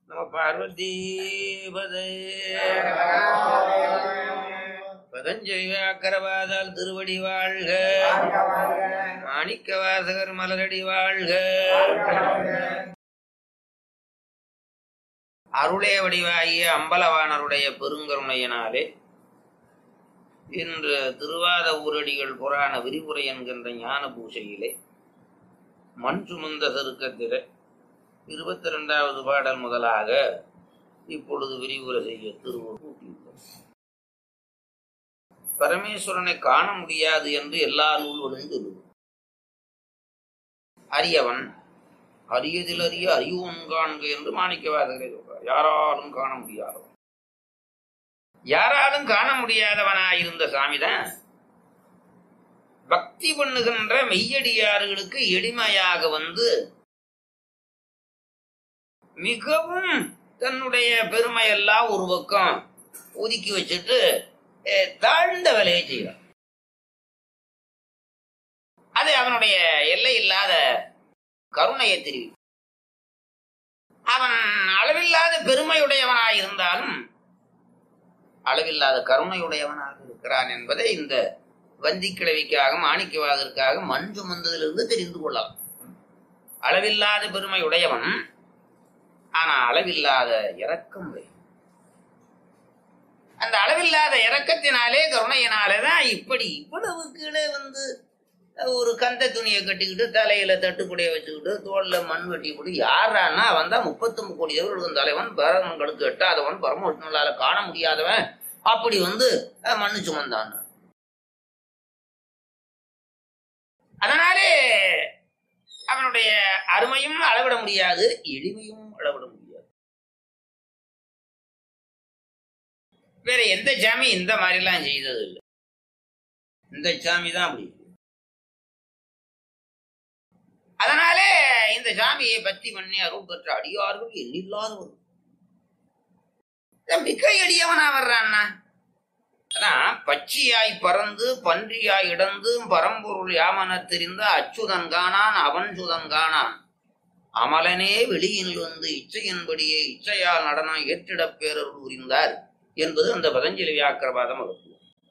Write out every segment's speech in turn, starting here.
நம பார்வதி பதே பதஞ்செய்வாக்கரவாதால் திருவடி வாழ்க மாணிக்க வாசகர் மலரடி வாழ்க அருளே வடிவாகிய அம்பலவாணருடைய பெருங்கருணையினாலே இன்று திருவாத ஊரடிகள் புராண விரிவுரை என்கின்ற ஞான பூசையிலே மண் சுமந்த சருக்கத்திலே இருபத்தி ரெண்டாவது பாடல் முதலாக இப்பொழுது விரிவுரை செய்ய திருவூர் கூட்டியுள்ளோம் பரமேஸ்வரனை காண முடியாது என்று எல்லா நூல்களும் சொல்லுவோம் அரியவன் அரியதில் அறிய அறிவோம் காண்க என்று மாணிக்கவாதகரை சொல்றார் யாராலும் காண முடியாதவன் யாராலும் காண முடியாதவனாயிருந்த சாமிதான் பக்தி பண்ணுகின்ற மெய்யடியாறுகளுக்கு எளிமையாக வந்து மிகவும் தன்னுடைய பெருமையெல்லாம் ஒரு பக்கம் ஒதுக்கி வச்சுட்டு அஹ், தாழ்ந்த வேலையை செய்கிறான் அது அவனுடைய எல்லை இல்லாத கருணையை தெரிவிக்கும் அவன் அளவில்லாத பெருமையுடையவனாய் இருந்தாலும் அளவில்லாத கருணையுடையவனாக இருக்கிறான் என்பதை இந்த வந்திக்கிழவிக்காக மாணிக்கவாதற்காக மண் சுமந்ததிலிருந்து தெரிந்து கொள்ளலாம் அளவில்லாத பெருமையுடையவன் ஆனா அளவில்லாத இரக்கம் உடையவன் அந்த அளவில்லாத இரக்கத்தினாலே கருணையினாலேதான் இப்படி இவ்வளவு கீழே வந்து ஒரு கந்த துணியை கட்டிக்கிட்டு தலையில தட்டுக்குடைய வச்சுக்கிட்டு தோல்ல மண் வெட்டி போட்டு யாரான்னா அவன் தான் முப்பத்தொன்பது கோடி தேவர்களுக்கும் தலைவன் பரமங்களுக்கு எட்டாதவன் பரமவிஷ்ணுலால காண முடியாதவன் அப்படி வந்து அஹ், மண்ணு சுமந்தான் அதனாலே அவனுடைய அருமையும் அளவிட முடியாது எளிமையும் அளவிட முடியாது வேற எந்த சாமி இந்த மாதிரிலாம் செய்தது இல்லை இந்த சாமி தான் அப்படி அதனாலே இந்த சாமியை பத்தி பண்ணி அருள் பெற்ற அடியார்கள் எண்ணில்லாதவர் இவன் மிக எளியவனா வர்றான்னா அதான் பச்சியாய் பறந்து பன்றியாய் இடந்து பரம்பொருள் யாமனத் தெரிந்த அச்சுதன் காணான் அவன் சுதன் காணான் அமலனே வெளியில் வந்து இச்சையின்படியே இச்சையால் நடனம் ஏற்றிடப் பேரருள் புரிந்தார் என்பது அந்த பதஞ்சலி வியாக்கிரபாதம் வகுப்பு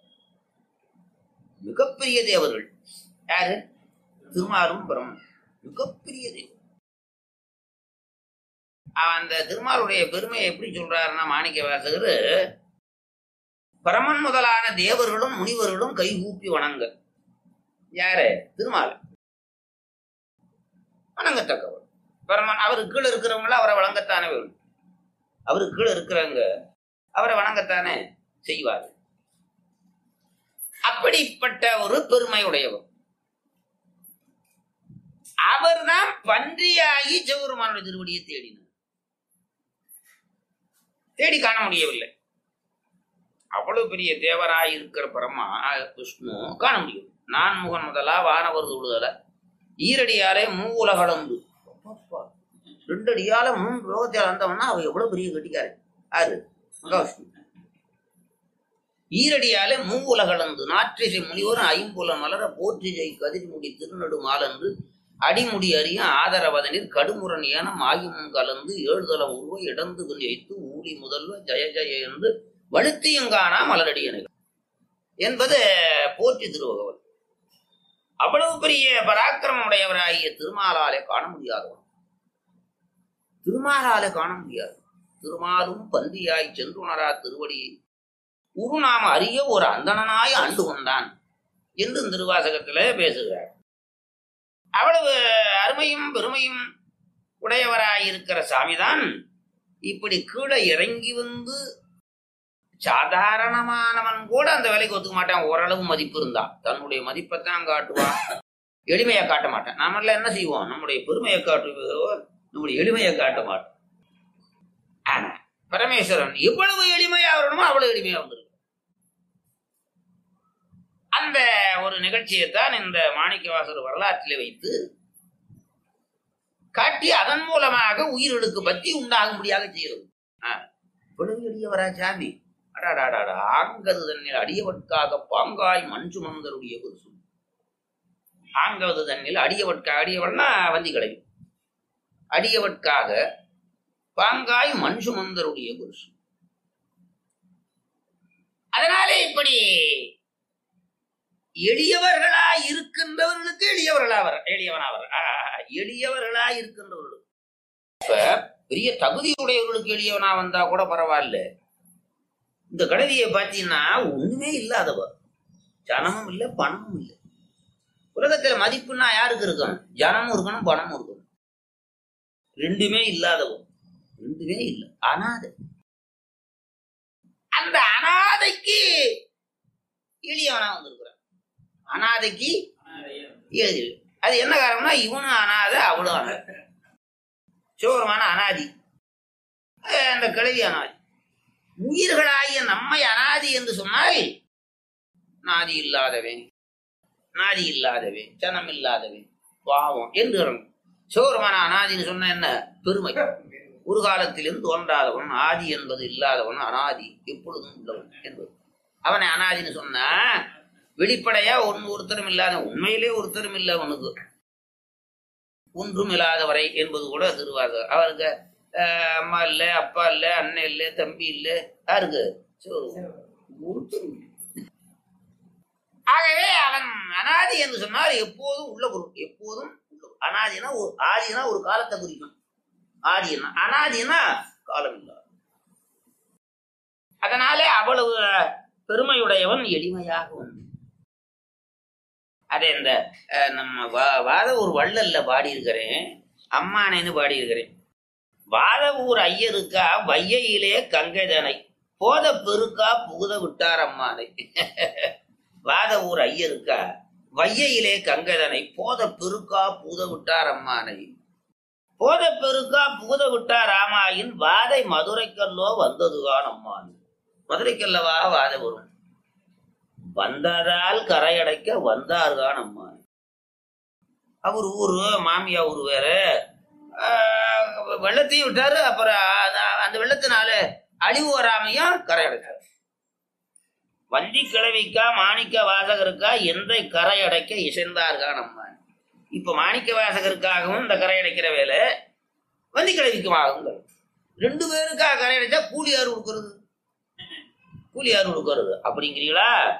மிகப்பெரிய தேவர்கள் யாரு திருமாலும் பிரம்மன் மிகப்பெரிய தேவர் அவன் அந்த திருமாலுடைய பெருமையை எப்படி சொல்றாருன்னா மாணிக்க வாசகர் பரமன் முதலான தேவர்களும் முனிவர்களும் கைகூப்பி வணங்க யாரு திருமால வணங்கத்தக்கவர் பரமன் அவருக்கு கீழே இருக்கிறவங்கள அவரை வணங்கத்தானே வேணும் அவருக்கு கீழே இருக்கிறவங்க அவரை வணங்கத்தானே செய்வார் அப்படிப்பட்ட ஒரு பெருமை உடையவர் அவர்தான் பன்றியாகி சிவபெருமானுடைய திருவடியை தேடினார் தேடி காண முடியவில்லை அவ்வளவு பெரிய தேவராய் இருக்கிற பரமா விஷ்ணு காண முடியும் நான் முகன் முதலா வானவர் தொழுதல ஈரடியாலே மூவுலகளந்து அப்பப்பா. ரெண்டு அடியால மூன்று லோகத்தை அளந்தவனா அவ எவ்வளவு பெரிய கட்டிக்காரு யாரு மகாவிஷ்ணு ஈரடியாலே மூவுலகளந்து நாற்றிசை முனிவரும் ஐம்புல மலர போற்றிசை கதிர்முடி திருநடு மாலன்று அடிமுடி அறியும் ஆதரவதனில் கடுமுரண் ஏனம் ஆகிமும் கலந்து ஏழுதலம் உருவ இடந்து வைத்து ஊழி முதல்வ ஜெய ஜெய என்று வழுத்தியங்கானா மலரடியனைகள் என்பது போற்றி திருவகவல் அவ்வளவு பெரிய பராக்கிரமம் உடையவராகிய திருமாலாலே காண முடியாதவன் திருமாலாலே காண முடியாது திருமாலும் பந்தியாய் சென்றுணரா திருவடியை உருநாம அறிய ஒரு அந்தணனாய் ஆண்டு கொண்டான் என்று இந்த திருவாசகத்திலே பேசுகிறார் அவ்வளவு அருமையும் பெருமையும் உடையவராயிருக்கிற சாமிதான் இப்படி கீழே இறங்கி வந்து சாதாரணமானவன் கூட அந்த வேலைக்கு ஒத்துக்க மாட்டான் ஓரளவு மதிப்பு இருந்தா தன்னுடைய மதிப்பைத்தான் காட்டுவான் எளிமையை காட்ட மாட்டான் நாமெல்லாம் என்ன செய்வோம் நம்முடைய பெருமையை காட்டுவதோ நம்முடைய எளிமையை காட்ட மாட்டோம் ஆனா பரமேஸ்வரன் எவ்வளவு எளிமையா வரணுமோ அவ்வளவு எளிமையா வந்திருக்கு அந்த ஒரு நிகழ்ச்சியைத்தான் இந்த மாணிக்கவாசர் வரலாற்றிலே வைத்து காட்டி அதன் மூலமாக உயிர்களுக்கு பத்தி உண்டாகும்படியாக செய்கிறது ஆ, இவ்வளவு எளியவரா சாமி அடாடாடாடா ஆங்கது தன்னில் அடியவட்காக பாங்காய் மண் சுமந்தருடைய ஒரு சொல் ஆங்கவது தன்னில் அடியவட்கா அடியவன்னா வந்தி கிடைக்கும் அடியவட்காக பாங்காய் மண் சுமந்தருடைய புருஷன் அதனாலே இப்படி எளியவர்களா இருக்கின்றவர்களுக்கு எளியவர்களாவர் எளியவனாவர் ஆ, எளியவர்களா இருக்கின்றவர்களுக்கு இப்ப பெரிய தகுதி உடையவர்களுக்கு எளியவனா வந்தா கூட பரவாயில்ல இந்த கடைவியை பார்த்தீங்கன்னா ஒண்ணுமே இல்லாதவர் ஜனமும் இல்லை பணமும் இல்லை உலகத்துல மதிப்புன்னா யாருக்கு இருக்கும் ஜனமும் இருக்கணும் பணமும் இருக்கணும் ரெண்டுமே இல்லாதவன் ரெண்டுமே இல்லை அனாதை அந்த அனாதைக்கு எளியவனா வந்திருக்கிறான் அனாதைக்கு எளிய அது என்ன காரணம்னா இவனும் அனாதை அவளும் அனாதை சோரமான அனாதி அஹ் அந்த கிழவி அனாதி உயிர்களாகிய நம்மை அனாதி என்று சொன்னால் நாதி இல்லாதவன் நாதி இல்லாதவன் சனம் இல்லாதவன் பாவம் என்று அர்த்தம். சோரமான அனாதின்னு சொன்ன என்ன பெருமை ஒரு காலத்திலும் தோன்றாதவன் ஆதி என்பது இல்லாதவன் அனாதி எப்பொழுதும் உள்ளவன் என்பது அவனை அனாதின்னு சொன்னா வெளிப்படையா ஒன்னு ஒருத்தரும் இல்லாத உண்மையிலே ஒருத்தரும் இல்லை அவனுக்கு ஒன்றும் இல்லாதவரை என்பது கூட திருவாசகம் அவருக்கு அஹ், அம்மா இல்ல அப்பா இல்ல அண்ணன் இல்ல தம்பி இல்ல யாருக்கு சோ, ஒருத்தரும் இல்லை. ஆகவே அவன் அனாதி என்று சொன்னால் எப்போதும் உள்ள பொருள் எப்போதும் உள்ள பொருள். அனாதினா ஒரு ஆதினா ஒரு காலத்தை குறிக்கும் ஆதினா அனாதினா காலம் இல்லாத அதனாலே அவ்வளவு பெருமையுடையவன் எளிமையாக வந்து அதே இந்த அஹ், நம்ம வா- வாத ஒரு வள்ளல்ல பாடி இருக்கிறேன் அம்மானேன்னு பாடி இருக்கிறேன் வாத ஊர் ஐயருக்கா வையையிலே கங்கைதனை போத பெருக்கா புகுத விட்டார் அம்மானை வாத ஊர் ஐயருக்கா வையையிலே கங்கைதனை போத பெருக்கா புகுத விட்டார் அம்மானை போத பெருக்கா புகுத விட்டார் ராமாயின் வாதை மதுரைக்கல்லோ வந்ததுதான் அம்மான் மதுரைக்கல்லவா வாத வரும் வந்ததால் கரையடைக்க வந்தார்தான் அம்மா அவர் ஊரு மாமியா ஊர் வேற ஆஹ், வெள்ளத்தையும் விட்டாரு அப்புறம் அத- அந்த வெள்ளத்தினால அழிவு வராமையும் கரையடைச்சார் வந்தி கிழவிக்கா மாணிக்க வாசகருக்கா எந்த கரையடைக்க இசைந்தார்கான் அம்மா இப்ப மாணிக்க வாசகருக்காகவும் இந்த கரையடைக்கிற வேலை வந்தி கிழவிக்கும் ஆகுங்கள் ரெண்டு பேருக்கா கரையடைச்சா கூலி யார் கொடுக்கறது கூலி யார் கொடுக்கறது அப்படிங்கிறீங்களா